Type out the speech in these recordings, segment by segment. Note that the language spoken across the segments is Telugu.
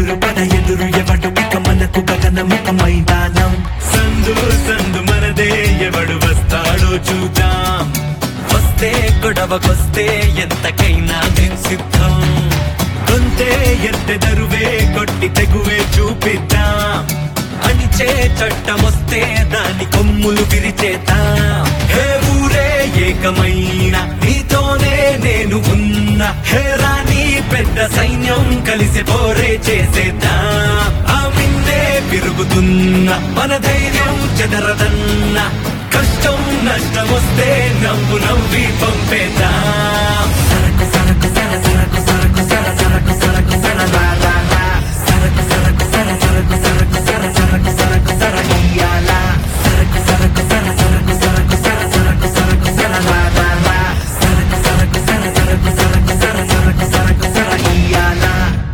ఎదురు పద ఎదురు ఎవడు ఇక మనకు గగనముఖ మైదానం సందు సందు మనదే ఎవడు వస్తాడో చూద్దాం వస్తే గొడవకొస్తే ఎంతకైనా నేను సిద్ధం కొంతే ఎత్తెదరువే కొట్టి తెగువే చూపిద్దాం అణిచే చట్టమొస్తే దాని కొమ్ములు విరిచేద్దాం హే ఊరే ఏకమైన నీతోనే నేను ఉన్నా హే రాణి పెద్ద సైన్యం కలిసి పోరే చేసేద్దాం ఆ మిన్నే విరుగుతున్న మన ధైర్యం చెదరదన్న కష్టం నష్టం వస్తే నవ్వు నవ్వి పంపేద్దాం సరకు సరకు సర సరకు సరకు సర సరకు సరకు సర లా లా లా. సరకు సరకు సర సరకు సరకు సర సరకు సరకు సర ఇయ్యాల. సరకు సరకు సర సరకు సరకు సర సరకు సరకు సర లా లా లా. సరకు సరకు సర సరకు సరకు సర సరకు సరకు సర ఇయ్యాల.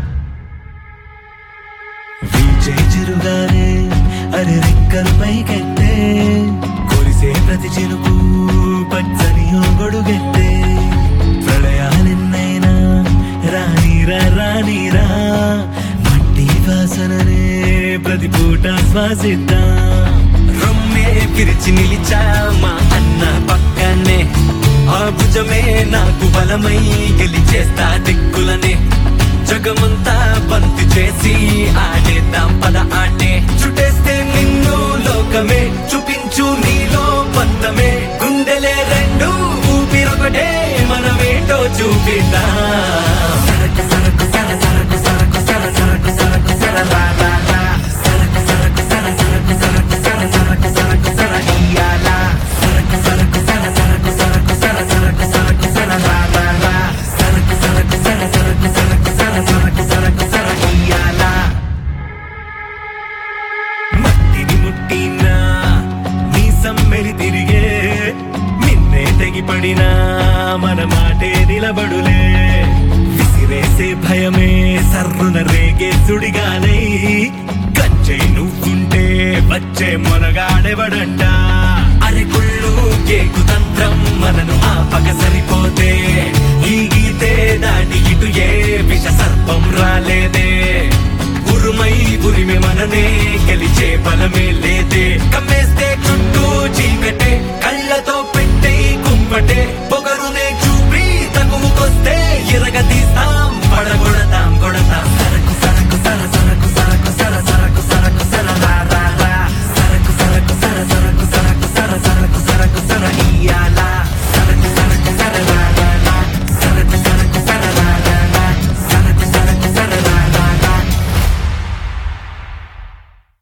వీచే చిరుగానే అరే రెక్కలు పైకెత్తే కొరిసే ప్రతి చిరుకు పచ్చని గొడుగెత్తే ప్రళయాలెన్నైనా రానిరా రానిరా మట్టి వాసననే ప్రతి పూట శ్వాసిద్దాం రొమ్మే పిరిచి నిలిచా మా అన్న పక్కనే ఆ భుజమే నాకు బలమై గెలిచేస్తా దిక్కులనే జగమంతా బంతి చేసి ఆడేద్దాం పద ఆటే చుట్టేస్తే నిన్ను లోకమే చూపించు నీలో పంతమే గుండెలే రెండు ఊపిరొకటే మనమేటో చూపిద్దాం సరకు సరకు సర సరకు సరకు సర సరకు సరకు సర లా లా లా. సరకు సరకు సర సరకు సరకు సర సరకు సరకు సర ఇయ్యాల. సరకు సరకు సర సరకు సరకు సర సరకు సరకు సర లా లా లా. సరకు సరకు సర సరకు సరకు సర సరకు సరకు సర ఇయ్యాల. మట్టిని ముట్టినా నీ సమ్మెరి తిరిగే నిన్నే తెగిపడినా మన మాటే నిలబడులే విసిరేసే భయమే సర్రున రేగే సుడిగానై కంచే నువ్వుంటే వచ్చే మొనగాడెవడంట అరే కుళ్ళు కేకు తంత్రం మనను ఆపక సరిపోతే ఈ గీతే దాటి ఇటు ఏ విష సర్పం రాలేదే